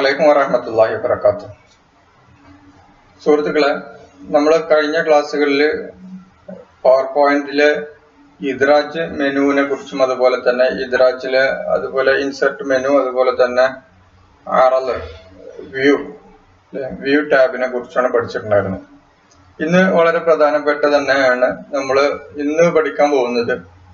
വലൈക്കും വറഹമത്തല്ലാഹി വബർക്കാത്തു സുഹൃത്തുക്കളെ നമ്മൾ കഴിഞ്ഞ ക്ലാസ്സുകളിൽ പവർ പോയിന്റിലെ ഇദ്രാജ് മെനുവിനെ കുറിച്ചും അതുപോലെ തന്നെ ഇദ്രാജിലെ അതുപോലെ ഇൻസെർട്ട് മെനു അതുപോലെ തന്നെ ആറൽ വ്യൂ വ്യൂ ടാബിനെ കുറിച്ചാണ് പഠിച്ചിട്ടുണ്ടായിരുന്നത് ഇന്ന് വളരെ പ്രധാനപ്പെട്ട തന്നെയാണ് നമ്മൾ ഇന്ന് പഠിക്കാൻ പോകുന്നത്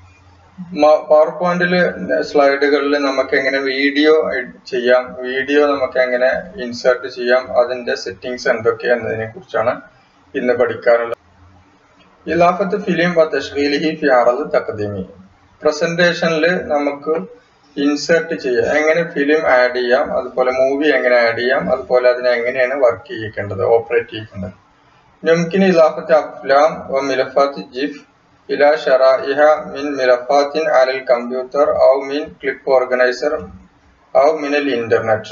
പവർ പോയിന്റിൽ സ്ലൈഡുകളിൽ നമുക്ക് എങ്ങനെ വീഡിയോ ചെയ്യാം വീഡിയോ നമുക്ക് എങ്ങനെ ഇൻസേർട്ട് ചെയ്യാം അതിന്റെ സെറ്റിങ്സ് എന്തൊക്കെ എന്നതിനെ കുറിച്ചാണ് ഇന്ന് പഠിക്കാറുള്ളത് ഇലാഫത്ത് ഫിലിം തഷ്ഗീലിഹി ഫിയാറത് തഖദീമി പ്രസന്റേഷനിൽ നമുക്ക് ഇൻസേർട്ട് ചെയ്യാം എങ്ങനെ ഫിലിം ആഡ് ചെയ്യാം അതുപോലെ മൂവി എങ്ങനെ ആഡ് ചെയ്യാം അതുപോലെ അതിനെ എങ്ങനെയാണ് വർക്ക് ചെയ്യിക്കേണ്ടത് ഓപ്പറേറ്റ് ചെയ്യിക്കേണ്ടത് يمكن إضافة أفلام وملفات جيف إلى شرائح من ملفات على الكمبيوتر أو من كليب أورجنايزر أو من الإنترنت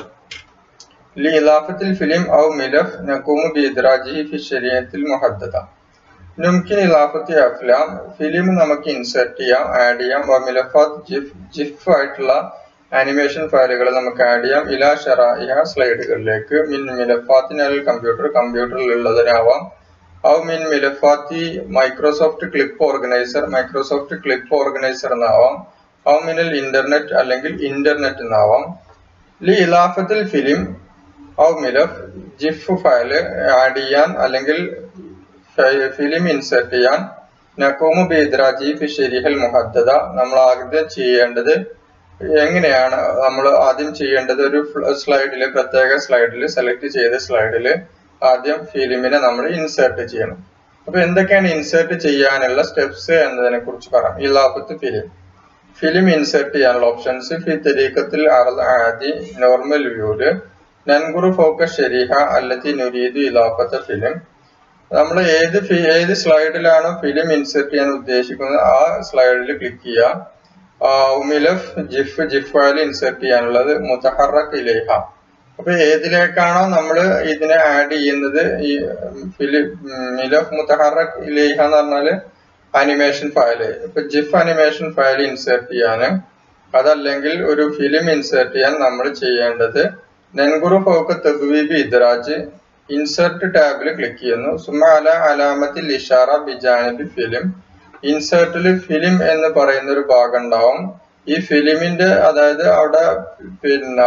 لإضافة الفيلم أو ملف نقوم بإدراجه في الشريحة المحددة يمكن إضافة أفلام ഫിലിം നമുക്ക് ഇൻസേർട്ട് ചെയ്യാം ആഡ് ചെയ്യാം വമിലഫാത്ത് ജിഫ് ജിഫ് ആയിട്ടുള്ള ആനിമേഷൻ ഫയലുകൾ നമുക്ക് ആഡ് ചെയ്യാം ഇലാ ഷറായിഹ സ്ലൈഡുകളിലേക്ക് മിൻ മിലഫാത്തിനാൽ കമ്പ്യൂട്ടർ കമ്പ്യൂട്ടറിൽ ഉള്ളതിനാവാം ഔ മിൻ മിലഫാത്തി Microsoft clip organizer Microsoft clip organizer എന്നാവാം ഔ മിനൽ ഇന്റർനെറ്റ് അല്ലെങ്കിൽ ഇന്റർനെറ്റ് എന്നാവാം ലി ഇലാഫത്തിൽ ഫിലിം ഔ മിലഫ് ജിഫ് ഫയൽ ആഡ് ചെയ്യാൻ അല്ലെങ്കിൽ ഫിലിം ഇൻസേർട്ട് ചെയ്യാൻ നക്കോമു ബിദ്രാജി ഫി ഷെരിഹൽ മുഹദ്ദത നമ്മൾ ആദ്യം ചെയ്യേണ്ടത് എങ്ങനെയാണ് നമ്മൾ ആദ്യം ചെയ്യേണ്ടത് ഒരു സ്ലൈഡിൽ പ്രത്യേക സ്ലൈഡിൽ സെലക്ട് ചെയ്ത സ്ലൈഡിൽ ആദ്യം ഫിലിമിനെ നമ്മൾ ഇൻസേർട്ട് ചെയ്യണം അപ്പൊ എന്തൊക്കെയാണ് ഇൻസേർട്ട് ചെയ്യാനുള്ള സ്റ്റെപ്സ് എന്നതിനെ കുറിച്ച് പറയാം ഇലാഫത്ത് ഫിലിം ഫിലിം ഇൻസേർട്ട് ചെയ്യാനുള്ള ഓപ്ഷൻസ് ഫി തെരീക്കത്തിൽ ആദി നോർമൽ വ്യൂല് നൻഗുറു ഫോക്കസ് ഷെരീഹ അല്ലത്തി നുരീദു ഇലാഫത്ത് ഫിലിം നമ്മൾ ഏത് ഏത് സ്ലൈഡിലാണോ ഫിലിം ഇൻസേർട്ട് ചെയ്യാൻ ഉദ്ദേശിക്കുന്നത് ആ സ്ലൈഡിൽ ക്ലിക്ക് ചെയ്യുക മിലഫ് ജിഫ് ജിഫ് ഫയൽ ഇൻസേർട്ട് ചെയ്യാനുള്ളത് മുത്തഹറക്ക് ഇലേഹ അപ്പൊ ഏതിലേക്കാണോ നമ്മൾ ഇതിനെ ആഡ് ചെയ്യുന്നത് ഈ ഫിലിം മിലഫ് മുത്തഹറക്ക് ഇലേഹ എന്ന് പറഞ്ഞാല് അനിമേഷൻ ഫയല് ഇപ്പൊ ജിഫ് അനിമേഷൻ ഫയൽ ഇൻസേർട്ട് ചെയ്യാന് അതല്ലെങ്കിൽ ഒരു ഫിലിം ഇൻസേർട്ട് ചെയ്യാൻ നമ്മൾ ചെയ്യേണ്ടത് നെൻഗുറു ഫോക്ക് തെബുവീബി ഇദ്രാജ് ഇൻസേർട്ട് ടാബിൽ ക്ലിക്ക് ചെയ്യുന്നു സുമാല അലാമത്തിൽ ഇഷാറ ബിജാനബി ഫിലിം ഇൻസേർട്ടിൽ ഫിലിം എന്ന് പറയുന്ന ഒരു ഭാഗം ഉണ്ടാവും ഈ ഫിലിമിന്റെ അതായത് അവിടെ പിന്നെ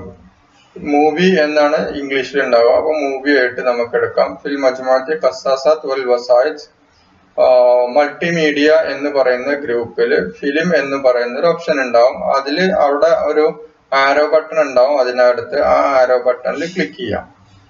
മൂവി എന്നാണ് ഇംഗ്ലീഷിൽ ഉണ്ടാവുക അപ്പൊ മൂവി ആയിട്ട് നമുക്ക് എടുക്കാം ഫിലിം അജ്മാത്തി കസാസാത്ത് വൽ വസായിദ് മൾട്ടിമീഡിയ എന്ന് പറയുന്ന ഗ്രൂപ്പിൽ ഫിലിം എന്ന് പറയുന്ന ഒരു ഓപ്ഷൻ ഉണ്ടാവും അതിൽ അവിടെ ഒരു ആരോ ബട്ടൺ ഉണ്ടാവും അതിനടുത്ത് ആ ആരോ ബട്ടണിൽ ക്ലിക്ക് ചെയ്യാം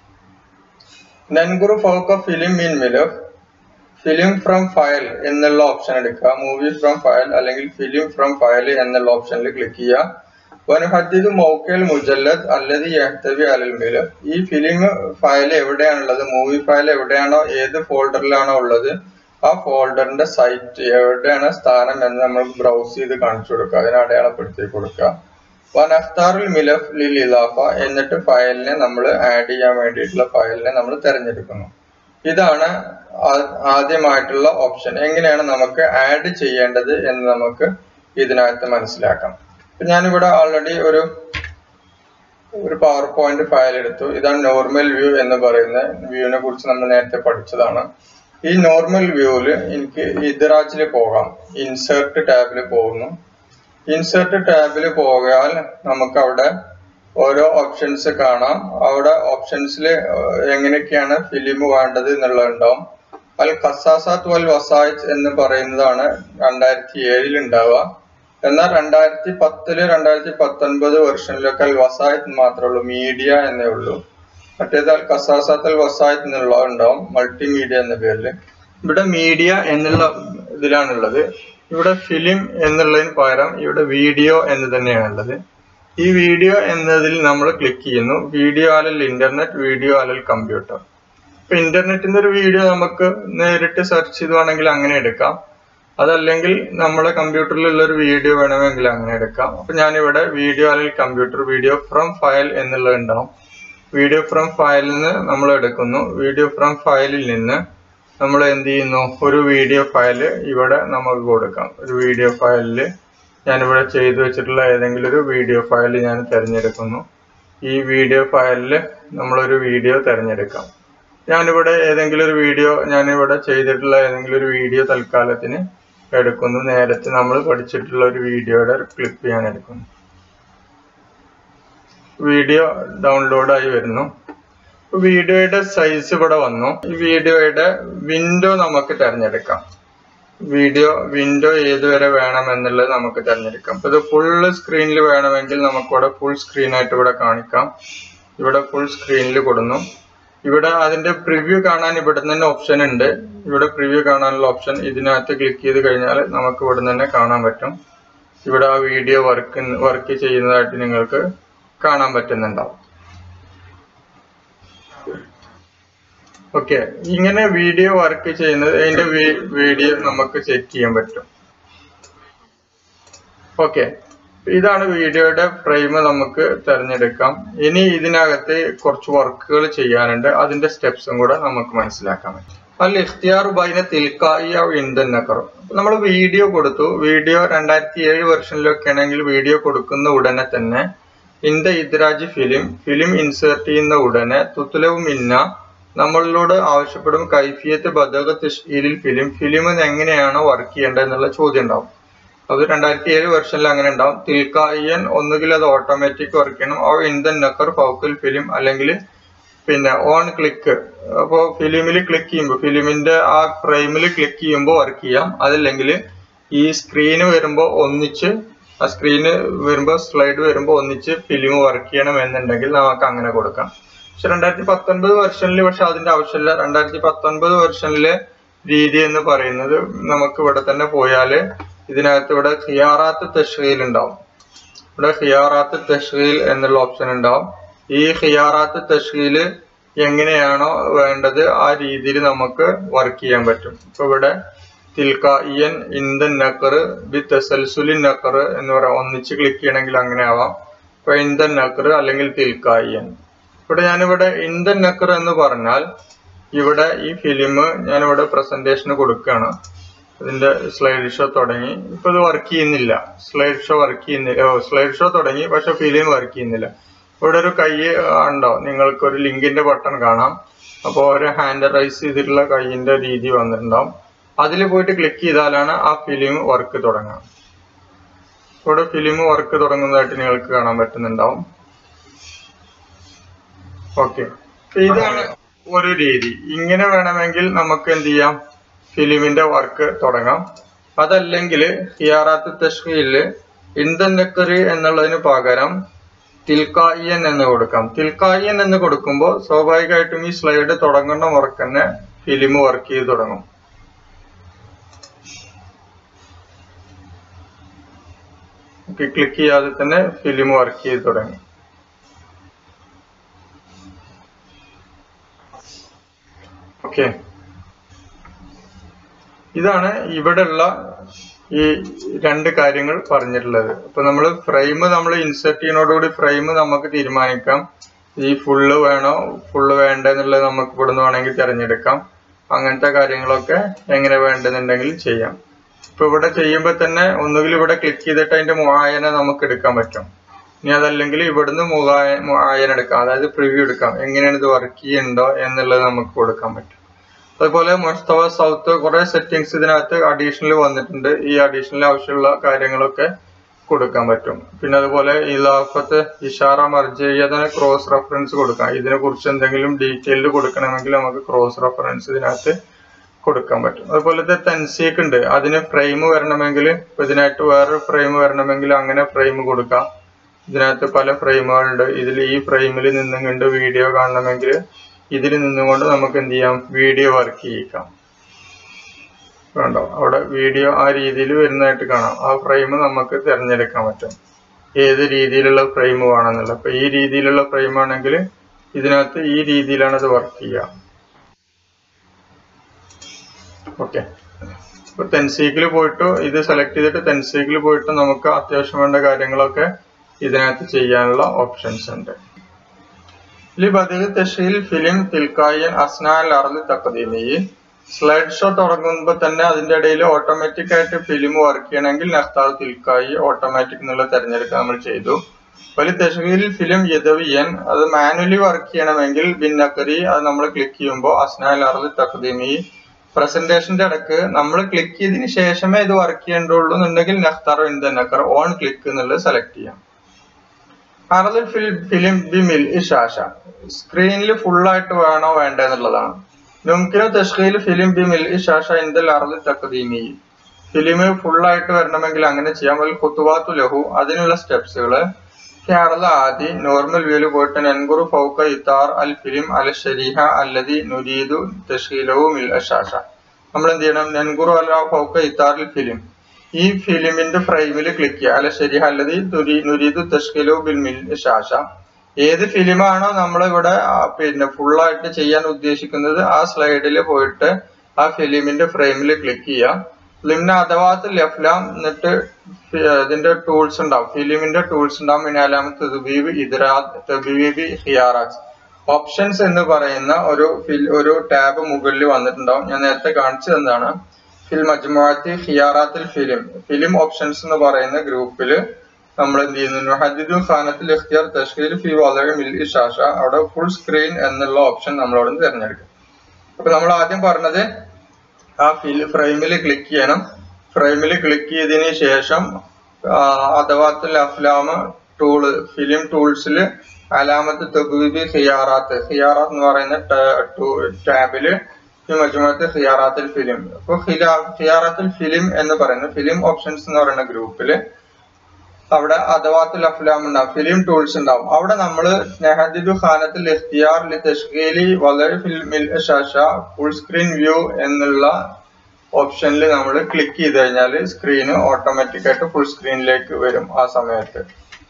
നൻഗുറു ഫോക്ക ഫിലിം ഇൻ മിലഫ് ഫിലിം ഫ്രം ഫയൽ എന്നുള്ള ഓപ്ഷൻ എടുക്കുക മൂവി ഫ്രം ഫയൽ അല്ലെങ്കിൽ ഫിലിം ഫ്രം ഫയൽ എന്നുള്ള ഓപ്ഷനിൽ ക്ലിക്ക് ചെയ്യുക വനുഹദ്ദിദ് മൗക്കൽ മുജല്ലദ് അല്ലത് യഹ്തവി അലൽ മിലഫ് ഈ ഫിലിം ഫയൽ എവിടെയാണുള്ളത് മൂവി ഫയൽ എവിടെയാണോ ഏത് ഫോൾഡറിലാണോ ഉള്ളത് ആ ഫോൾഡറിന്റെ സൈറ്റ് എവിടെയാണ് സ്ഥാനം എന്ന് നമ്മൾ ബ്രൗസ് ചെയ്ത് കാണിച്ചു കൊടുക്കുക അതിന് അടയാളപ്പെടുത്തി കൊടുക്കുക വനഫ്താറുൽ മിലഫ് ലിൽ ഇലാഫ എന്നിട്ട് ഫയലിനെ നമ്മൾ ആഡ് ചെയ്യാൻ വേണ്ടിയിട്ടുള്ള ഫയലിനെ നമ്മൾ തിരഞ്ഞെടുക്കുന്നു ഇതാണ് ആദ്യമായിട്ടുള്ള ഓപ്ഷൻ എങ്ങനെയാണ് നമുക്ക് ആഡ് ചെയ്യേണ്ടത് എന്ന് നമുക്ക് ഇതിനകത്ത് മനസ്സിലാക്കാം ഞാനിവിടെ ഓൾറെഡി ഒരു ഒരു പവർ പോയിന്റ് ഫയൽ എടുത്തു ഇതാണ് നോർമൽ വ്യൂ എന്ന് പറയുന്ന വ്യൂവിനെ കുറിച്ച് നമ്മൾ നേരത്തെ പഠിച്ചതാണ് ഈ നോർമൽ വ്യൂവില് എനിക്ക് ഇദ്രാജിൽ പോകാം ഇൻസേർട്ട് ടാബിൽ പോകുന്നു ഇൻസേർട്ട് ടാബിൽ പോയാൽ നമുക്ക് അവിടെ ഓരോ ഓപ്ഷൻസ് കാണാം അവിടെ ഓപ്ഷൻസിൽ എങ്ങനെയൊക്കെയാണ് ഫിലിം വേണ്ടത് എന്നുള്ളതുണ്ടാവും അൽ ഖസാസാത്ത് വൽ വസായിദ് എന്ന് പറയുന്നതാണ് രണ്ടായിരത്തി ഏഴിൽ ഉണ്ടാവുക എന്നാൽ രണ്ടായിരത്തി പത്തില് രണ്ടായിരത്തി പത്തൊൻപത് വെർഷനിലൊക്കെ അൽ വസായിദ് മാത്രമേ ഉള്ളൂ മീഡിയ എന്നേ ഉള്ളൂ മറ്റേത് അൽ ഖസാസാത്ത് അൽ വസായിദ് എന്നുള്ള ഉണ്ടാവും മൾട്ടിമീഡിയ എന്ന പേരിൽ ഇവിടെ മീഡിയ എന്നുള്ള ഇതിലാണുള്ളത് ഇവിടെ ഫിലിം എന്നുള്ളതിന് പകരം ഇവിടെ വീഡിയോ എന്ന് തന്നെയാണുള്ളത് ഈ വീഡിയോ എന്നതിൽ നമ്മൾ ക്ലിക്ക് ചെയ്യുന്നു വീഡിയോ അലൽ ഇന്റർനെറ്റ് വീഡിയോ അലൽ കമ്പ്യൂട്ടർ ഇപ്പൊ ഇന്റർനെറ്റിന്റെ ഒരു വീഡിയോ നമുക്ക് നേരിട്ട് സെർച്ച് ചെയ്തുവാണെങ്കിൽ അങ്ങനെ എടുക്കാം അതല്ലെങ്കിൽ നമ്മുടെ കമ്പ്യൂട്ടറിലുള്ള ഒരു വീഡിയോ വേണമെങ്കിൽ അങ്ങനെ എടുക്കാം അപ്പൊ ഞാനിവിടെ വീഡിയോ അല്ലെങ്കിൽ കമ്പ്യൂട്ടർ വീഡിയോ ഫ്രം ഫയൽ എന്നുള്ളത് ഉണ്ടാവും വീഡിയോ ഫ്രം ഫയലിൽ നിന്ന് നമ്മൾ എടുക്കുന്നു വീഡിയോ ഫ്രം ഫയലിൽ നിന്ന് നമ്മൾ എന്ത് ചെയ്യുന്നു ഒരു വീഡിയോ ഫയൽ ഇവിടെ നമുക്ക് കൊടുക്കാം ഒരു വീഡിയോ ഫയലിൽ ഞാനിവിടെ ചെയ്തു വെച്ചിട്ടുള്ള ഏതെങ്കിലും ഒരു വീഡിയോ ഫയൽ ഞാൻ തിരഞ്ഞെടുക്കുന്നു ഈ വീഡിയോ ഫയലിൽ നമ്മളൊരു വീഡിയോ തിരഞ്ഞെടുക്കാം ഞാനിവിടെ ഏതെങ്കിലും ഒരു വീഡിയോ ഞാനിവിടെ ചെയ്തിട്ടുള്ള ഏതെങ്കിലും ഒരു വീഡിയോ തൽക്കാലത്തിന് എടുക്കുന്നു നേരത്തെ നമ്മൾ പഠിച്ചിട്ടുള്ള ഒരു വീഡിയോയുടെ ക്ലിപ്പ് ഞാൻ എടുക്കുന്നു വീഡിയോ ഡൗൺലോഡ് ആയി വരുന്നു വീഡിയോയുടെ സൈസ് ഇവിടെ വന്നു ഈ വീഡിയോയുടെ വിൻഡോ നമുക്ക് തിരഞ്ഞെടുക്കാം വീഡിയോ വിൻഡോ ഏതുവരെ വേണം എന്നുള്ളത് നമുക്ക് തിരഞ്ഞെടുക്കാം അപ്പൊ ഇത് ഫുൾ സ്ക്രീനിൽ വേണമെങ്കിൽ നമുക്കിവിടെ ഫുൾ സ്ക്രീൻ ആയിട്ട് ഇവിടെ കാണിക്കാം ഇവിടെ ഫുൾ സ്ക്രീനിൽ കൊടുന്നു ഇവിടെ അതിന്റെ പ്രിവ്യൂ കാണാൻ ഇവിടെ തന്നെ ഓപ്ഷൻ ഉണ്ട് ഇവിടെ പ്രിവ്യൂ കാണാനുള്ള ഓപ്ഷൻ ഇതിനകത്ത് ക്ലിക്ക് ചെയ്ത് കഴിഞ്ഞാൽ നമുക്ക് ഇവിടെ തന്നെ കാണാൻ പറ്റും ഇവിടെ ആ വീഡിയോ വർക്ക് വർക്ക് ചെയ്യുന്നതായിട്ട് നിങ്ങൾക്ക് കാണാൻ പറ്റുന്നുണ്ടാവും ഓക്കെ ഇങ്ങനെ വീഡിയോ വർക്ക് ചെയ്യുന്നത് അതിന്റെ വീഡിയോ നമുക്ക് ചെക്ക് ചെയ്യാൻ പറ്റും ഓക്കെ ഇതാണ് വീഡിയോയുടെ ഫ്രെയിം നമുക്ക് തിരഞ്ഞെടുക്കാം ഇനി ഇതിനകത്ത് കുറച്ച് വർക്കുകൾ ചെയ്യാനുണ്ട് അതിന്റെ സ്റ്റെപ്സും കൂടെ നമുക്ക് മനസ്സിലാക്കാൻ പറ്റും അല്ല ഇഖ്തിയാർ ബൈന തിൽക്കായ ഇന്ദന്നക്കറും നമ്മൾ വീഡിയോ കൊടുത്തു വീഡിയോ രണ്ടായിരത്തി ഏഴ് വെർഷനിലൊക്കെ ആണെങ്കിൽ വീഡിയോ കൊടുക്കുന്ന ഉടനെ തന്നെ ഇന്ത ഇദ്രാജ് ഫിലിം ഫിലിം ഇൻസേർട്ട് ചെയ്യുന്ന ഉടനെ തുത്തുലവും ഇന്ന നമ്മളോട് ആവശ്യപ്പെടും കൈഫിയത്ത് ബദക തഷ്കീലിൽ ഫിലിം ഫിലിം എങ്ങനെയാണോ വർക്ക് ചെയ്യേണ്ടത് എന്നുള്ള ചോദ്യം ഉണ്ടാവും അത് രണ്ടായിരത്തി ഏഴ് വെർഷനിൽ അങ്ങനെ ഉണ്ടാവും തിൽക്കായൻ ഒന്നുകിൽ അത് ഓട്ടോമാറ്റിക് വർക്ക് ചെയ്യണം ഓ ഇന്ദൻ നക്കർ ഫൗക്കൽ ഫിലിം അല്ലെങ്കിൽ പിന്നെ ഓൺ ക്ലിക്ക് അപ്പോൾ ഫിലിമിൽ ക്ലിക്ക് ചെയ്യുമ്പോൾ ഫിലിമിന്റെ ആ ഫ്രെയിമിൽ ക്ലിക്ക് ചെയ്യുമ്പോൾ വർക്ക് ചെയ്യാം അതല്ലെങ്കിൽ ഈ സ്ക്രീന് വരുമ്പോൾ ഒന്നിച്ച് ആ സ്ക്രീന് വരുമ്പോൾ സ്ലൈഡ് വരുമ്പോൾ ഒന്നിച്ച് ഫിലിം വർക്ക് ചെയ്യണം എന്നുണ്ടെങ്കിൽ നമുക്ക് അങ്ങനെ കൊടുക്കാം പക്ഷെ രണ്ടായിരത്തി പത്തൊൻപത് വെർഷനിൽ പക്ഷെ അതിന്റെ ആവശ്യമില്ല രണ്ടായിരത്തി പത്തൊൻപത് വെർഷനിലെ രീതി എന്ന് പറയുന്നത് നമുക്ക് ഇവിടെ തന്നെ പോയാല് ഇതിനകത്ത് ഇവിടെ ഖിയാറാത്ത് തഷ്കീൽ ഉണ്ടാവും ഇവിടെ ഖിയാറാത്ത് തഷ്കീൽ എന്നുള്ള ഓപ്ഷൻ ഉണ്ടാവും ഈ ഖിയാറാത്ത് തഷ്കീൽ എങ്ങനെയാണോ വേണ്ടത് ആ രീതിയിൽ നമുക്ക് വർക്ക് ചെയ്യാൻ പറ്റും ഇപ്പൊ ഇവിടെ തിൽക്കായിയൻ ഇന്ദൻ നക്കർ ബി തെസൽസുലിൻ നക്കർ എന്ന് പറയാം ഒന്നിച്ച് ക്ലിക്ക് ചെയ്യണമെങ്കിൽ അങ്ങനെ ആവാം ഇപ്പൊ ഇന്ദൻ നക്കർ അല്ലെങ്കിൽ തിൽക്കായിയൻ ഇവിടെ ഞാനിവിടെ ഇന്ദൻ നക്കർ എന്ന് പറഞ്ഞാൽ ഇവിടെ ഈ ഫിലിം ഞാനിവിടെ പ്രസന്റേഷന് കൊടുക്കുകയാണ് ഇതിന്റെ സ്ലൈഡ് ഷോ തുടങ്ങി ഇപ്പൊ ഇത് വർക്ക് ചെയ്യുന്നില്ല സ്ലൈഡ് ഷോ വർക്ക് ചെയ്യുന്നില്ല സ്ലൈഡ് ഷോ തുടങ്ങി പക്ഷെ ഫിലിം വർക്ക് ചെയ്യുന്നില്ല ഇവിടെ ഒരു കൈ ഉണ്ടോ നിങ്ങൾക്ക് ഒരു ലിങ്കിന്റെ ബട്ടൺ കാണാം അപ്പോൾ ഒരു ഹാൻഡ് റൈസ് ചെയ്തിട്ടുള്ള കൈയിന്റെ രീതി വന്നിട്ടുണ്ടാവും അതിൽ പോയിട്ട് ക്ലിക്ക് ചെയ്താലാണ് ആ ഫിലിം വർക്ക് തുടങ്ങുക ഇവിടെ ഫിലിം വർക്ക് തുടങ്ങുന്നതായിട്ട് നിങ്ങൾക്ക് കാണാൻ പറ്റുന്നുണ്ടാവും ഓക്കെ ഇതാണ് ഒരു രീതി ഇങ്ങനെ വേണമെങ്കിൽ നമുക്ക് എന്ത് ചെയ്യാം ഫിലിമിന്റെ വർക്ക് തുടങ്ങാം അതല്ലെങ്കിൽ ഹിയാറാത്ത് തഷ്കീല് ഇന്ദൻ നക്കറി എന്നുള്ളതിന് പകരം തിൽക്കായിയൻ എന്ന് കൊടുക്കാം തിൽക്കായിയൻ എന്ന് കൊടുക്കുമ്പോൾ സ്വാഭാവികമായിട്ടും ഈ സ്ലൈഡ് തുടങ്ങുന്ന മുറക്ക് തന്നെ ഫിലിം വർക്ക് ചെയ്ത് തുടങ്ങും ക്ലിക്ക് ചെയ്യാതെ തന്നെ ഫിലിം വർക്ക് ചെയ്ത് തുടങ്ങി ഓക്കെ ഇതാണ് ഇവിടെയുള്ള ഈ രണ്ട് കാര്യങ്ങൾ പറഞ്ഞിട്ടുള്ളത് അപ്പൊ നമ്മൾ ഫ്രെയിം നമ്മൾ ഇൻസെർട്ട് ചെയ്യുന്നതോടുകൂടി ഫ്രെയിം നമുക്ക് തീരുമാനിക്കാം ഈ ഫുള്ള് വേണോ ഫുള്ള് വേണ്ട എന്നുള്ളത് നമുക്ക് ഇവിടുന്ന് വേണമെങ്കിൽ തിരഞ്ഞെടുക്കാം അങ്ങനത്തെ കാര്യങ്ങളൊക്കെ എങ്ങനെ വേണ്ടെന്നുണ്ടെങ്കിൽ ചെയ്യാം ഇപ്പൊ ഇവിടെ ചെയ്യുമ്പോൾ തന്നെ ഒന്നുകിൽ ഇവിടെ ക്ലിക്ക് ചെയ്തിട്ട് അതിന്റെ മുആയന നമുക്ക് എടുക്കാൻ പറ്റും ഇനി അതല്ലെങ്കിൽ ഇവിടുന്ന് മുഖായ മുആയന എടുക്കാം അതായത് പ്രിവ്യൂ എടുക്കാം എങ്ങനെയാണ് ഇത് വർക്ക് ചെയ്യുന്നുണ്ടോ എന്നുള്ളത് നമുക്ക് കൊടുക്കാൻ പറ്റും അതുപോലെ മുസ്തവ സൗത്ത് കുറെ സെറ്റിങ്സ് ഇതിനകത്ത് അഡീഷണൽ വന്നിട്ടുണ്ട് ഈ അഡീഷണൽ ആവശ്യമുള്ള കാര്യങ്ങളൊക്കെ കൊടുക്കാൻ പറ്റും പിന്നെ അതുപോലെ ഇലാഫത്ത് ഇഷാറ മർജ് അതിന് ക്രോസ് റെഫറൻസ് കൊടുക്കാം ഇതിനെ കുറിച്ച് എന്തെങ്കിലും ഡീറ്റെയിൽ കൊടുക്കണമെങ്കിൽ നമുക്ക് ക്രോസ് റെഫറൻസ് ഇതിനകത്ത് കൊടുക്കാൻ പറ്റും അതുപോലെ തെൻസീക്ക് ഉണ്ട് അതിന് ഫ്രെയിം വരണമെങ്കിൽ ഇപ്പൊ ഇതിനായിട്ട് വേറൊരു ഫ്രെയിം വരണമെങ്കിൽ അങ്ങനെ ഫ്രെയിം കൊടുക്കാം ഇതിനകത്ത് പല ഫ്രെയിമുകളുണ്ട് ഇതിൽ ഈ ഫ്രെയിമിൽ നിന്നും കണ്ട് വീഡിയോ കാണണമെങ്കിൽ ഇതിൽ നിന്നുകൊണ്ട് നമുക്ക് എന്ത് ചെയ്യാം വീഡിയോ വർക്ക് ചെയ്യിക്കാം കണ്ടോ അവിടെ വീഡിയോ ആ രീതിയിൽ വരുന്നതായിട്ട് കാണാം ആ ഫ്രെയിം നമുക്ക് തിരഞ്ഞെടുക്കാൻ പറ്റും ഏത് രീതിയിലുള്ള ഫ്രെയിം വേണമെന്നുള്ളത് അപ്പൊ ഈ രീതിയിലുള്ള ഫ്രെയിം ആണെങ്കിൽ ഇതിനകത്ത് ഈ രീതിയിലാണ് അത് വർക്ക് ചെയ്യുക ഓക്കെ ഇപ്പൊ തെൻസീക്കിൽ പോയിട്ട് ഇത് സെലക്ട് ചെയ്തിട്ട് തെൻസീക്കിൽ പോയിട്ട് നമുക്ക് അത്യാവശ്യം വേണ്ട കാര്യങ്ങളൊക്കെ ഇതിനകത്ത് ചെയ്യാനുള്ള ഓപ്ഷൻസ് ഉണ്ട് لبدء تشغيل ഫിലിം തിൽക്കായൻ അസ്നാൽ അർദ് തഖദീമി സ്ലൈഡ് ഷോ തുടങ്ങുമ്പോൾ തന്നെ അതിന്റെ ഇടയിൽ ഓട്ടോമാറ്റിക് ആയിട്ട് ഫിലിം വർക്ക് ചെയ്യണമെങ്കിൽ നഖ്താർ തിൽക്കായി ഓട്ടോമാറ്റിക് എന്നുള്ള തിരഞ്ഞെടുക്കുക നമ്മൾ ചെയ്തു വലിയ തെഷീൽ ഫിലിം യദവിയൻ അത് മാനുവലി വർക്ക് ചെയ്യണമെങ്കിൽ ബിന്നക്കരി അത് നമ്മൾ ക്ലിക്ക് ചെയ്യുമ്പോൾ അസ്നാൽ അറുത് തഖദീമി പ്രസന്റേഷന്റെ ഇടക്ക് നമ്മൾ ക്ലിക്ക് ചെയ്തതിന് ശേഷമേ ഇത് വർക്ക് ചെയ്യേണ്ടുള്ളൂ എന്നുണ്ടെങ്കിൽ നഖ്താർ ഇൻ ദ നക്കർ ഓൺ ക്ലിക്ക് എന്നുള്ളത് സെലക്ട് ചെയ്യാം അറദുൽ ഫിലിം ബി മിൽ ഇഷാഷ സ്ക്രീനിൽ ഫുൾ ആയിട്ട് വേണോ വേണ്ട എന്നുള്ളതാണ് മുംകിനു തഷ്കീൽ ഫിലിം ബി മിൽ ഇഷാഷ ഇന്ദൽ അറദുൽ തഖദീമി ഫിലിം ഫുൾ ആയിട്ട് വരണമെങ്കിൽ അങ്ങനെ ചെയ്യാം വൽ ഖുത്തുവാത്തു ലഹു അതിനുള്ള സ്റ്റെപ്സുകള് ഫിയാറല ആദി നോർമൽ വ്യൂല് പോയിട്ട് നൻകുറു ഫൗക്ക ഇത്താർ അൽ ഫിലിം അൽ ഷരീഹ അല്ലതി നുരീദു തഷ്കീലഹു മിൽ അഷാഷ നമ്മൾ എന്ത് ചെയ്യണം നൻകുറു അല ഫൗക്ക ഇത്താറിൽ ഫിലിം ഈ ഫിലിമിന്റെ ഫ്രെയിമിൽ ക്ലിക്ക് ചെയ്യുക അല്ല ശരി അല്ലത് നുരീദു തഷ്കിലു ബിൽ മിൽ ഷാഷ ഏത് ഫിലിമാണോ നമ്മൾ ഇവിടെ പിന്നെ full ആയിട്ട് ചെയ്യാൻ ഉദ്ദേശിക്കുന്നത് ആ സ്ലൈഡിൽ പോയിട്ട് ആ ഫിലിമിന്റെ ഫ്രെയിമിൽ ക്ലിക്ക് ചെയ്യുക ലിംന അഥവാത്ത് ലഫ്ലാം എന്നിട്ട് ഫി- ഇതിന്റെ ടൂൾസ് ഉണ്ടാവും ഫിലിമിന്റെ ടൂൾസ് ഉണ്ടാവും മിനാലാമത്ത് തബീബ് ഇദ്രാ തബീബി ഹിയാറാസ് ഓപ്ഷൻസ് എന്ന് പറയുന്ന ഒരു ഫിൽ- ഒരു ടാബ് മുകളിൽ വന്നിട്ടുണ്ടാവും ഞാൻ നേരത്തെ കാണിച്ചു തന്നതാണ് ഫിൽ മജ്മുഅത്തി ഖിയാറാത്തിൽ ഫിലിം ഫിലിം ഓപ്ഷൻസ് എന്ന് പറയുന്ന ഗ്രൂപ്പിൽ നമ്മൾ എന്ത് ചെയ്യുന്നു ഹദിദു ഖാനത്തിൽ ഇഖ്തിയാർ തഷ്കീൽ ഫി വളരെ മിൽ ഷാഷ അവിടെ ഫുൾ സ്ക്രീൻ എന്നുള്ള ഓപ്ഷൻ നമ്മൾ അവിടെ നിന്ന് തിരഞ്ഞെടുക്കും അപ്പൊ നമ്മൾ ആദ്യം പറഞ്ഞത് ആ ഫിൽ ഫ്രെയിമിൽ ക്ലിക്ക് ചെയ്യണം ഫ്രെയിമിൽ ക്ലിക്ക് ചെയ്തതിന് ശേഷം അഥവാത്തുൽ അഫ്ലാമ് ടൂള് ഫിലിം ടൂൾസിൽ അലാമത്ത് തബീബി ഖിയാറാത്ത് ഖിയാറാത്ത് എന്ന് പറയുന്ന ടാബില് ഈ മജുമത്ത് ഖിയാറാത്തിൽ ഫിലിം അപ്പൊ ഖിയാറാത്തിൽ ഫിലിം എന്ന് പറയുന്ന ഫിലിം ഓപ്ഷൻസ് എന്ന് പറയുന്ന ഗ്രൂപ്പില് അവിടെ അദവാത്തുൽ അഫ്ലാം ഉണ്ടാവും ഫിലിം ടൂൾസ് ഉണ്ടാവും അവിടെ നമ്മൾ നെഹദിദു ഖാനത്തിൽ ഇഖ്തിയാർ ലി തഷ്കീലി വളരെ ഫിൽമിൽ ഷാഷ ഫുൾ സ്ക്രീൻ വ്യൂ എന്നുള്ള ഓപ്ഷനിൽ നമ്മൾ ക്ലിക്ക് ചെയ്ത് കഴിഞ്ഞാൽ സ്ക്രീന് ഓട്ടോമാറ്റിക് ആയിട്ട് ഫുൾ സ്ക്രീനിലേക്ക് വരും ആ സമയത്ത്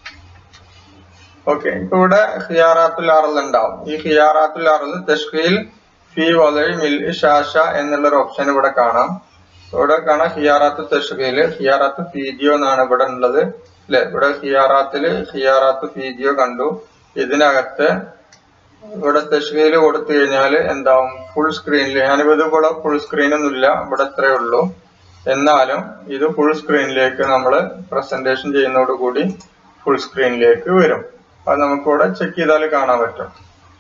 ഓക്കെ ഇപ്പൊ ഇവിടെ ഖിയാറാത്തുൽ അറൽ ഉണ്ടാവും ഈ ഖിയാറാത്തുൽ അറൽ തഷ്കീൽ ഫി വളരെ മിൽ ഷാഷ എന്നുള്ള ഒരു ഓപ്ഷൻ ഇവിടെ കാണാം ഇവിടെ കാണാം ഹിയാറാത്ത് തഷ്കീല് ഹിയാറാത്ത് ഫീഡിയോ എന്നാണ് ഇവിടെ ഉള്ളത് അല്ലെ ഇവിടെ ഹിയാറാത്തില് ഹിയാറാത്ത് ഫീഡിയോ കണ്ടു ഇതിനകത്ത് ഇവിടെ തഷ്കീല് കൊടുത്തു കഴിഞ്ഞാൽ എന്താവും ഫുൾ സ്ക്രീനിൽ ഞാനിപ്പോ ഇത് ഇവിടെ ഫുൾ സ്ക്രീൻ ഒന്നുമില്ല ഇവിടെ ഇത്രയേ ഉള്ളൂ എന്നാലും ഇത് ഫുൾ സ്ക്രീനിലേക്ക് നമ്മൾ പ്രസന്റേഷൻ ചെയ്യുന്നതോടുകൂടി ഫുൾ സ്ക്രീനിലേക്ക് വരും അത് നമുക്കിവിടെ ചെക്ക് ചെയ്താൽ കാണാൻ പറ്റും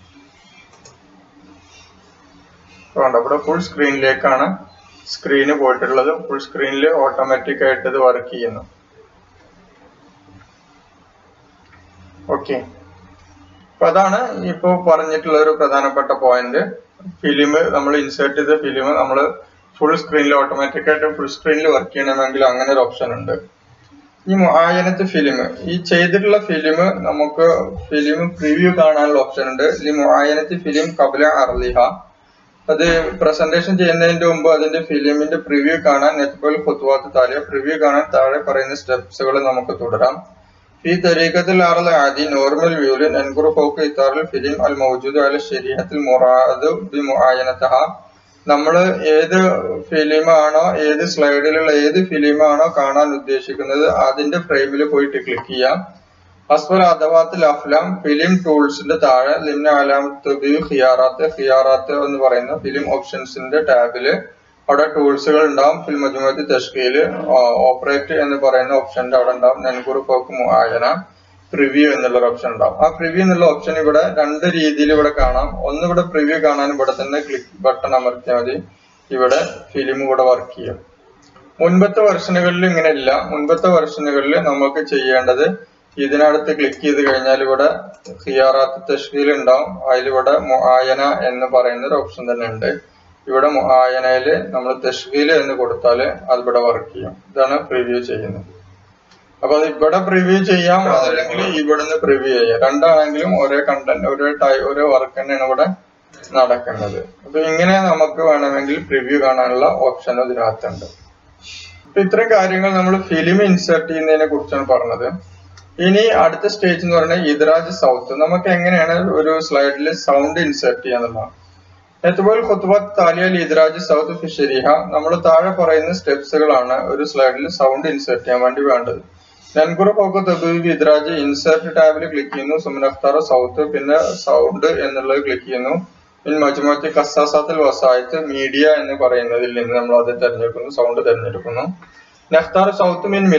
വേണ്ട ഇവിടെ ഫുൾ സ്ക്രീനിലേക്കാണ് സ്ക്രീന് പോയിട്ടുള്ളത് ഫുൾ സ്ക്രീനിൽ ഓട്ടോമാറ്റിക് ആയിട്ട് ഇത് വർക്ക് ചെയ്യുന്നു ഓക്കെ അപ്പൊ അതാണ് ഇപ്പോ പറഞ്ഞിട്ടുള്ള ഒരു പ്രധാനപ്പെട്ട പോയിന്റ് ഫിലിം നമ്മൾ ഇൻസേർട്ട് ചെയ്ത ഫിലിം നമ്മൾ ഫുൾ സ്ക്രീനിൽ ഓട്ടോമാറ്റിക് ആയിട്ട് ഫുൾ സ്ക്രീനിൽ വർക്ക് ചെയ്യണമെങ്കിൽ അങ്ങനെ ഒരു ഓപ്ഷൻ ഉണ്ട് ഈ മുആയനത്ത് ഫിലിം ഈ ചെയ്തിട്ടുള്ള ഫിലിം നമുക്ക് ഫിലിം പ്രിവ്യൂ കാണാനുള്ള ഓപ്ഷൻ ഉണ്ട് ഈ മുആയനത്ത് ഫിലിം കബല അർലിഹ അത് പ്രസന്റേഷൻ ചെയ്യുന്നതിന്റെ മുമ്പ് അതിന്റെ ഫിലിമിന്റെ പ്രിവ്യൂ കാണാൻ നെറ്റ്ബോൾ ഖുത്വാത്ത് താലിയ പ്രിവ്യൂ കാണാൻ താഴെ പറയുന്ന സ്റ്റെപ്സുകൾ നമുക്ക് തുടരാം ഈ തരീക്കത്തിൽ ആറുള്ള ആദി നോർമൽ വ്യൂല് നൻകുറു ഫൗക്ക് ഇത്താറിൽ ഫിലിം അൽ മൗജൂദ് അൽ ശരീഅത്തിൽ മുറാദ് ബി മുആയനതഹ നമ്മൾ ഏത് ഫിലിമാണോ ഏത് സ്ലൈഡിലുള്ള ഏത് ഫിലിമാണോ കാണാൻ ഉദ്ദേശിക്കുന്നത് അതിന്റെ ഫ്രെയിമിൽ പോയിട്ട് ക്ലിക്ക് ചെയ്യാം അസ്വൽ അദവാത്തിൽ അഫ്ലാം ഫിലിം ടൂൾസിന്റെ താഴെ ലിന്ന അലാമത്ത് ഖിയാറാത്ത് ഖിയാറാത്ത് എന്ന് പറയുന്ന ഫിലിം ഓപ്ഷൻസിന്റെ ടാബില് അവിടെ ടൂൾസുകൾ ഉണ്ടാവും ഫിലിം മജുമത്തി തഷ്കീല് ഓപ്പറേറ്റ് എന്ന് പറയുന്ന ഓപ്ഷന്റെ അവിടെ ഉണ്ടാവും നൻകുറു ഫോക്ക് മുആയന പ്രിവ്യൂ എന്നുള്ള ഒരു ഓപ്ഷൻ ഉണ്ടാവും ആ പ്രിവ്യൂ എന്നുള്ള ഓപ്ഷൻ ഇവിടെ രണ്ട് രീതിയിൽ ഇവിടെ കാണാം ഒന്ന് ഇവിടെ പ്രിവ്യൂ കാണാൻ ഇവിടെ തന്നെ ക്ലിക്ക് ബട്ടൺ അമർത്തിയാൽ മതി ഇവിടെ ഫിലിം ഇവിടെ വർക്ക് ചെയ്യും മുൻപത്തെ വെർഷനുകളിൽ ഇങ്ങനെ ഇല്ല മുൻപത്തെ വെർഷനുകളിൽ നമുക്ക് ചെയ്യേണ്ടത് ഇതിനകത്ത് ക്ലിക്ക് ചെയ്ത് കഴിഞ്ഞാൽ ഇവിടെ ഖിയാറാത്ത് തഷ്കീൽ ഉണ്ടാവും അതിലിവിടെ മുആയന എന്ന് പറയുന്ന ഒരു ഓപ്ഷൻ തന്നെ ഉണ്ട് ഇവിടെ മുആയനയില് നമ്മൾ തഷ്കീൽ എന്ന് കൊടുത്താൽ അത് ഇവിടെ വർക്ക് ചെയ്യും ഇതാണ് പ്രിവ്യൂ ചെയ്യുന്നത് അപ്പൊ അത് ഇവിടെ പ്രിവ്യൂ ചെയ്യാം അതല്ലെങ്കിൽ ഇവിടുന്ന് പ്രിവ്യൂ ചെയ്യാം രണ്ടാണെങ്കിലും ഒരേ കണ്ടന്റ് ഒരേ ടൈ ഒരേ വർക്ക് തന്നെയാണ് ഇവിടെ നടക്കുന്നത് അപ്പൊ ഇങ്ങനെ നമുക്ക് വേണമെങ്കിൽ പ്രിവ്യൂ കാണാനുള്ള ഓപ്ഷൻ ഇതിനകത്തുണ്ട് അപ്പൊ ഇത്രയും കാര്യങ്ങൾ നമ്മൾ ഫിലിം ഇൻസേർട്ട് ചെയ്യുന്നതിനെ കുറിച്ചാണ് പറഞ്ഞത് ഇനി അടുത്ത സ്റ്റേജ് എന്ന് പറയുന്നത് ഇദ്രാജ് സൗത്ത് നമുക്ക് എങ്ങനെയാണ് ഒരു സ്ലൈഡിൽ സൗണ്ട് ഇൻസേർട്ട് ചെയ്യാന്നുള്ളതാണ് എത്തുമ്പോൾ ഖുത്ബത്ത് താലിയൽ ഇദ്രാജ് സൗത്ത് ഫിഷരിഹ നമ്മൾ താഴെ പറയുന്ന സ്റ്റെപ്സുകളാണ് ഒരു സ്ലൈഡിൽ സൗണ്ട് ഇൻസേർട്ട് ചെയ്യാൻ വേണ്ടി വേണ്ടത് നൻകുറ പോക്ക് തബീബ് ഇദ്രാജ് ഇൻസേർട്ട് ടാബിൽ ക്ലിക്ക് ചെയ്യുന്നു സുമനഖ്താർ സൗത്ത് പിന്നെ സൗണ്ട് എന്നുള്ളത് ക്ലിക്ക് ചെയ്യുന്നു ഇൻ മജുമത്തി കസാസാത്തിൽ വസായത്ത് മീഡിയ എന്ന് പറയുന്നതിൽ നിന്ന് നമ്മൾ അത് തിരഞ്ഞെടുക്കുന്നു സൗണ്ട് തിരഞ്ഞെടുക്കുന്നു നഖ്താർ സൗത്ത് മിൻ മിലഫ്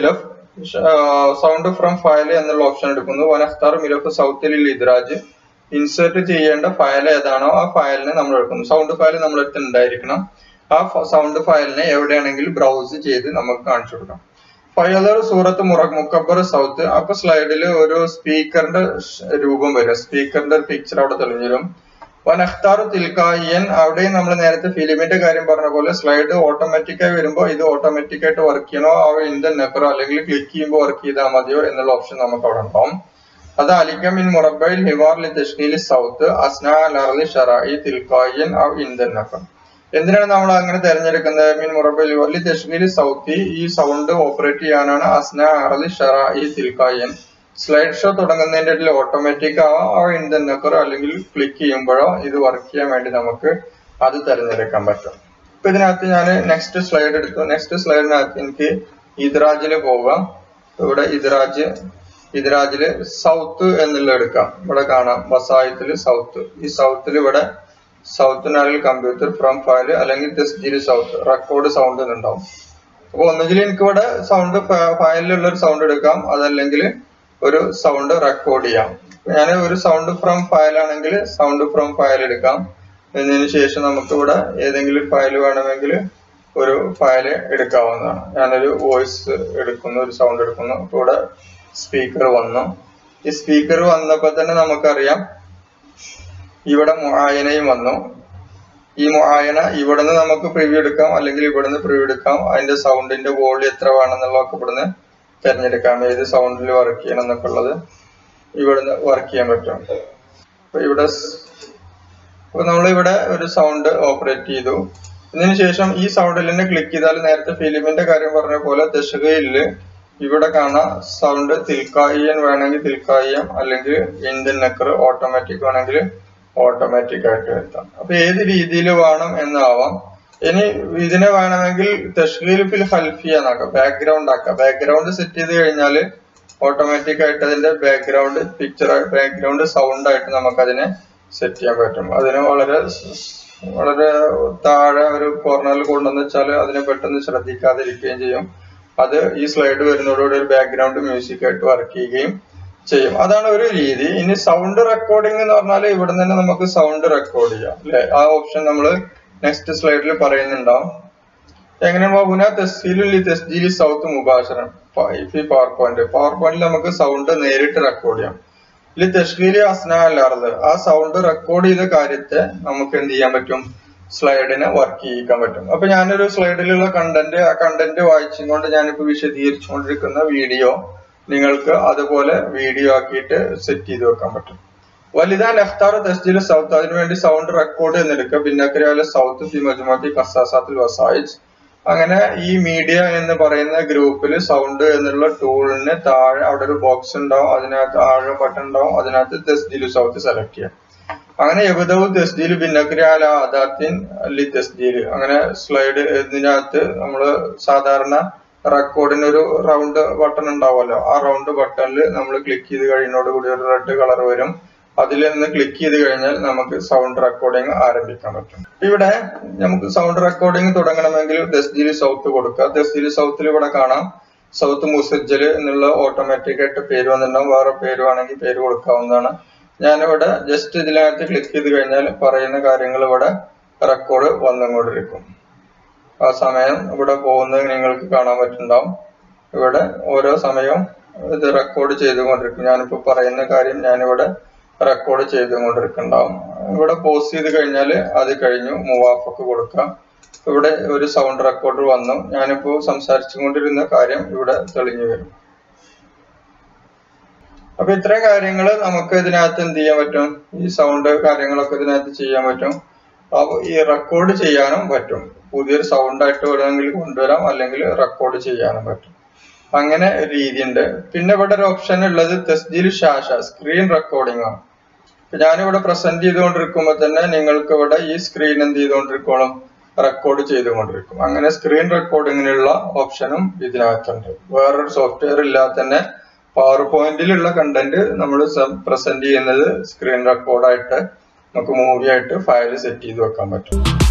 സൗണ്ട് ഫ്രം ഫയൽ എന്നുള്ള ഓപ്ഷൻ എടുക്കുന്നു വനഖ്താർ മിലഫ് സൗത്തിൽ ഇദ്രാജ് ഇൻസേർട്ട് ചെയ്യേണ്ട ഫയൽ ഏതാണോ ആ ഫയലിനെ നമ്മൾ എടുക്കുന്നു സൗണ്ട് ഫയൽ നമ്മുടെ അടുത്ത് ഉണ്ടായിരിക്കണം ആ സൗണ്ട് ഫയലിനെ എവിടെയാണെങ്കിലും ബ്രൗസ് ചെയ്ത് നമുക്ക് കാണിച്ചു കൊടുക്കാം ഫയലർ സൂറത്ത് മുറ മുക്കബർ സൗത്ത് അപ്പൊ സ്ലൈഡിൽ ഒരു സ്പീക്കറിന്റെ രൂപം വരും സ്പീക്കറിന്റെ പിക്ചർ അവിടെ തെളിഞ്ഞു വരും വനഖ്താറു തിൽക്കായൻ അവിടെയും നമ്മൾ നേരത്തെ ഫിലിമിന്റെ കാര്യം പറഞ്ഞ പോലെ സ്ലൈഡ് ഓട്ടോമാറ്റിക് ആയി വരുമ്പോൾ ഇത് ഓട്ടോമാറ്റിക് ആയിട്ട് വർക്ക് ചെയ്യണോ ആ ഇന്ത്യൻ നെക്കറോ അല്ലെങ്കിൽ ക്ലിക്ക് ചെയ്യുമ്പോൾ വർക്ക് ചെയ്താൽ മതിയോ എന്നുള്ള ഓപ്ഷൻ നമുക്ക് അവിടെ ഉണ്ടാവും അത് അലിക്ക മിൻ മുറബൈൽ ഹിവാർ ലി തഷ്കീലി സൗത്ത് അസ്ന അലി ഷറായി തിൽക്കായൻ ഔ ഇന്ത്യൻ നെക്കർ എന്തിനാണ് നമ്മൾ അങ്ങനെ തിരഞ്ഞെടുക്കുന്നത് മീൻ മുറബൈൽ ഹിവാർ ലി തഷ്കീലി സൗത്തി ഈ സൗണ്ട് ഓപ്പറേറ്റ് ചെയ്യാനാണ് അസ്ന അറലി ഷറായി തിൽക്കായൻ സ്ലൈഡ് ഷോ തുടങ്ങുന്നതിന്റെ ഇടയിൽ ഓട്ടോമാറ്റിക് ആവാം ആ ഇന്ത്യൻ നെക്കറോ അല്ലെങ്കിൽ ക്ലിക്ക് ചെയ്യുമ്പോഴോ ഇത് വർക്ക് ചെയ്യാൻ വേണ്ടി നമുക്ക് അത് തിരഞ്ഞെടുക്കാൻ പറ്റും ഇപ്പൊ ഇതിനകത്ത് ഞാൻ നെക്സ്റ്റ് സ്ലൈഡ് എടുത്തു നെക്സ്റ്റ് സ്ലൈഡിനകത്ത് എനിക്ക് ഇദ്രാജില് പോകാം ഇവിടെ ഇദ്രാജ് ഇദ്രാജില് സൗത്ത് എന്നുള്ള എടുക്കാം ഇവിടെ കാണാം വസായത്തില് സൗത്ത് ഈ സൗത്തിൽ ഇവിടെ സൗത്തിനാറിൽ കമ്പ്യൂട്ടർ ഫ്രം ഫയൽ അല്ലെങ്കിൽ തെസ്ജിൽ സൗത്ത് റെക്കോർഡ് സൗണ്ട് എന്നുണ്ടാവും അപ്പൊ ഒന്നുകിൽ എനിക്ക് ഇവിടെ സൗണ്ട് ഫയലിലുള്ള ഒരു സൗണ്ട് എടുക്കാം അതല്ലെങ്കിൽ ഒരു സൗണ്ട് റെക്കോർഡ് ചെയ്യാം ഞാൻ ഒരു സൗണ്ട് ഫ്രം ഫയൽ ആണെങ്കിൽ സൗണ്ട് ഫ്രം ഫയൽ എടുക്കാം എന്നതിന് ശേഷം നമുക്ക് ഇവിടെ ഏതെങ്കിലും ഫയൽ വേണമെങ്കിൽ ഒരു ഫയൽ എടുക്കാവുന്നതാണ് ഞാനൊരു വോയിസ് എടുക്കുന്നു ഒരു സൗണ്ട് എടുക്കുന്നു അപ്പൊ ഇവിടെ സ്പീക്കർ വന്നു ഈ സ്പീക്കർ വന്നപ്പോ തന്നെ നമുക്കറിയാം ഇവിടെ മുആയനയും വന്നു ഈ മുആയന ഇവിടുന്ന് നമുക്ക് പ്രിവ്യൂ എടുക്കാം അല്ലെങ്കിൽ ഇവിടുന്ന് പ്രിവ്യൂ എടുക്കാം അതിന്റെ സൗണ്ടിന്റെ വോളിയം എത്ര വേണമെന്നുള്ളതൊക്കെ ഇവിടുന്ന് തിരഞ്ഞെടുക്കാം ഏത് സൗണ്ടിൽ വർക്ക് ചെയ്യണം എന്നൊക്കെ ഉള്ളത് ഇവിടുന്ന് വർക്ക് ചെയ്യാൻ പറ്റും അപ്പൊ ഇവിടെ അപ്പൊ നമ്മളിവിടെ ഒരു സൗണ്ട് ഓപ്പറേറ്റ് ചെയ്തു ഇതിന് ശേഷം ഈ സൗണ്ടിൽ തന്നെ ക്ലിക്ക് ചെയ്താൽ നേരത്തെ ഫിലിമിന്റെ കാര്യം പറഞ്ഞ പോലെ ദശകയില് ഇവിടെ കാണാം സൗണ്ട് തിൽക്കായിയൻ വേണമെങ്കിൽ തിൽക്കായിയം അല്ലെങ്കിൽ ഇന്ത്യൻ നെക്കർ ഓട്ടോമാറ്റിക് വേണമെങ്കിൽ ഓട്ടോമാറ്റിക് ആയിട്ട് വരുത്താം അപ്പൊ ഏത് രീതിയിൽ വേണം എന്നാവാം ഇനി ഇതിനെ വേണമെങ്കിൽ തഷ്കീൽ ഫിൽ ഹൽഫിയ എന്നാക്കാം ബാക്ക്ഗ്രൗണ്ട് ആക്കാം ബാക്ക്ഗ്രൗണ്ട് സെറ്റ് ചെയ്ത് കഴിഞ്ഞാൽ ഓട്ടോമാറ്റിക് ആയിട്ട് അതിന്റെ ബാക്ക്ഗ്രൗണ്ട് പിക്ചർ ബാക്ക്ഗ്രൗണ്ട് സൗണ്ട് ആയിട്ട് നമുക്ക് അതിനെ സെറ്റ് ചെയ്യാൻ പറ്റും അതിന് വളരെ വളരെ താഴെ ഒരു കോർണറിൽ കൊണ്ടുവന്ന് വെച്ചാൽ അതിനെ പെട്ടെന്ന് ശ്രദ്ധിക്കാതിരിക്കുകയും ചെയ്യും അത് ഈ സ്ലൈഡ് വരുന്നതോടുകൂടി ഒരു ബാക്ക്ഗ്രൗണ്ട് മ്യൂസിക് ആയിട്ട് വർക്ക് ചെയ്യുകയും ചെയ്യും അതാണ് ഒരു രീതി ഇനി സൗണ്ട് റെക്കോർഡിംഗ് എന്ന് പറഞ്ഞാൽ ഇവിടെ തന്നെ നമുക്ക് സൗണ്ട് റെക്കോർഡ് ചെയ്യാം അല്ലെ ആ ഓപ്ഷൻ നമ്മൾ നെക്സ്റ്റ് സ്ലൈഡിൽ പറയുന്നുണ്ടാവും എങ്ങനെയാണ് ഹുന തെസ്സീലുൽ തെസ്ജീലി സൗത്ത് മുബാഷറൻ ഈ പവർ പോയിന്റ് പവർ പോയിന്റിൽ നമുക്ക് സൗണ്ട് നേരിട്ട് റെക്കോർഡ് ചെയ്യാം ഇതിൽ തെഷ്കീലി അസ്ന അല്ലാറത് ആ സൗണ്ട് റെക്കോർഡ് ചെയ്ത കാര്യത്തെ നമുക്ക് എന്ത് ചെയ്യാൻ പറ്റും സ്ലൈഡിനെ വർക്ക് ചെയ്യിക്കാൻ പറ്റും അപ്പൊ ഞാനൊരു സ്ലൈഡിലുള്ള കണ്ടന്റ് ആ കണ്ടന്റ് വായിച്ചും കൊണ്ട് ഞാനിപ്പോ വിശദീകരിച്ചുകൊണ്ടിരിക്കുന്ന വീഡിയോ നിങ്ങൾക്ക് അതുപോലെ വീഡിയോ ആക്കിയിട്ട് സെറ്റ് ചെയ്ത് വെക്കാൻ പറ്റും വലുതാൻ അഖ്താർ തസ്ജിൽ സൗത്ത് അതിനുവേണ്ടി സൗണ്ട് റെക്കോർഡ് എന്നെടുക്കുക പിന്നക്കരയാലെ സൗത്ത് ഫി മജ്മത്തി കസാസാത്തിൽ വസായിജ് അങ്ങനെ ഈ മീഡിയ എന്ന് പറയുന്ന ഗ്രൂപ്പിൽ സൗണ്ട് എന്നുള്ള ടൂളിന് താഴെ അവിടെ ഒരു ബോക്സ് ഉണ്ടാവും അതിനകത്ത് താഴെ ബട്ടൺ ഉണ്ടാവും അതിനകത്ത് തസ്ജിൽ സൗത്ത് സെലക്ട് ചെയ്യാം അങ്ങനെ എബുദവും തസ്ജീൽ ഭിന്നക്രിയാല ആദാത്തിൻ അല്ലി തസ്ജീൽ അങ്ങനെ സ്ലൈഡ് ഇതിനകത്ത് നമ്മൾ സാധാരണ റെക്കോർഡിന് ഒരു റൗണ്ട് ബട്ടൺ ഉണ്ടാവുമല്ലോ ആ റൗണ്ട് ബട്ടണിൽ നമ്മൾ ക്ലിക്ക് ചെയ്ത് കഴിയുന്നതോട് കൂടി ഒരു റെഡ് കളർ വരും അതിൽ നിന്ന് ക്ലിക്ക് ചെയ്ത് കഴിഞ്ഞാൽ നമുക്ക് സൗണ്ട് റെക്കോർഡിംഗ് ആരംഭിക്കാൻ പറ്റും ഇവിടെ നമുക്ക് സൗണ്ട് റെക്കോർഡിംഗ് തുടങ്ങണമെങ്കിൽ ദസ്ജിൽ സൗത്ത് കൊടുക്കുക ദസ്ജിൽ സൗത്തിൽ ഇവിടെ കാണാം സൗത്ത് മുസജ്ജൽ എന്നുള്ള ഓട്ടോമാറ്റിക് ആയിട്ട് പേര് വന്നിട്ടുണ്ടാവും വേറെ പേര് വേണമെങ്കിൽ പേര് കൊടുക്കാവുന്നതാണ് ഞാനിവിടെ ജസ്റ്റ് ഇതിനകത്ത് ക്ലിക്ക് ചെയ്ത് കഴിഞ്ഞാൽ പറയുന്ന കാര്യങ്ങൾ ഇവിടെ റെക്കോർഡ് വന്നുകൊണ്ടിരിക്കും ആ സമയം ഇവിടെ പോകുന്നത് നിങ്ങൾക്ക് കാണാൻ പറ്റുന്നുണ്ടാവും ഇവിടെ ഓരോ സമയവും ഇത് റെക്കോർഡ് ചെയ്തുകൊണ്ടിരിക്കും ഞാനിപ്പോ പറയുന്ന കാര്യം ഞാനിവിടെ റെക്കോർഡ് ചെയ്തുകൊണ്ടിരിക്കുന്നുണ്ടാവും ഇവിടെ പോസ്റ്റ് ചെയ്ത് കഴിഞ്ഞാൽ അത് കഴിഞ്ഞു മൂവാഫൊക്കെ കൊടുക്കാം ഇവിടെ ഒരു സൗണ്ട് റെക്കോർഡർ വന്നു ഞാനിപ്പോ സംസാരിച്ചുകൊണ്ടിരുന്ന കാര്യം ഇവിടെ തെളിഞ്ഞു വരും അപ്പൊ ഇത്രയും കാര്യങ്ങൾ നമുക്ക് ഇതിനകത്ത് എന്ത് ചെയ്യാൻ പറ്റും ഈ സൗണ്ട് കാര്യങ്ങളൊക്കെ ഇതിനകത്ത് ചെയ്യാൻ പറ്റും അപ്പൊ ഈ റെക്കോർഡ് ചെയ്യാനും പറ്റും പുതിയൊരു സൗണ്ട് ആയിട്ട് വേണമെങ്കിൽ കൊണ്ടുവരാം അല്ലെങ്കിൽ റെക്കോർഡ് ചെയ്യാനും പറ്റും അങ്ങനെ രീതിയുണ്ട് പിന്നെ ഇവിടെ ഒരു ഓപ്ഷൻ ഉള്ളത് തസ്ജീൽ ഷാഷ സ്ക്രീൻ റെക്കോർഡിംഗ് ആണ് ഞാനിവിടെ പ്രസന്റ് ചെയ്തുകൊണ്ടിരിക്കുമ്പോൾ തന്നെ നിങ്ങൾക്ക് ഇവിടെ ഈ സ്ക്രീൻ എന്ത് ചെയ്തുകൊണ്ടിരിക്കോളും റെക്കോർഡ് ചെയ്തുകൊണ്ടിരിക്കും അങ്ങനെ സ്ക്രീൻ റെക്കോർഡിങ്ങിനുള്ള ഓപ്ഷനും ഇതിനകത്തുണ്ട് വേറൊരു സോഫ്റ്റ്വെയർ ഇല്ലാതെ തന്നെ പവർ പോയിന്റിലുള്ള കണ്ടന്റ് നമ്മൾ പ്രസന്റ് ചെയ്യുന്നത് സ്ക്രീൻ റെക്കോർഡായിട്ട് നമുക്ക് മൂവി ആയിട്ട് ഫയൽ സെറ്റ് ചെയ്ത് വെക്കാൻ പറ്റും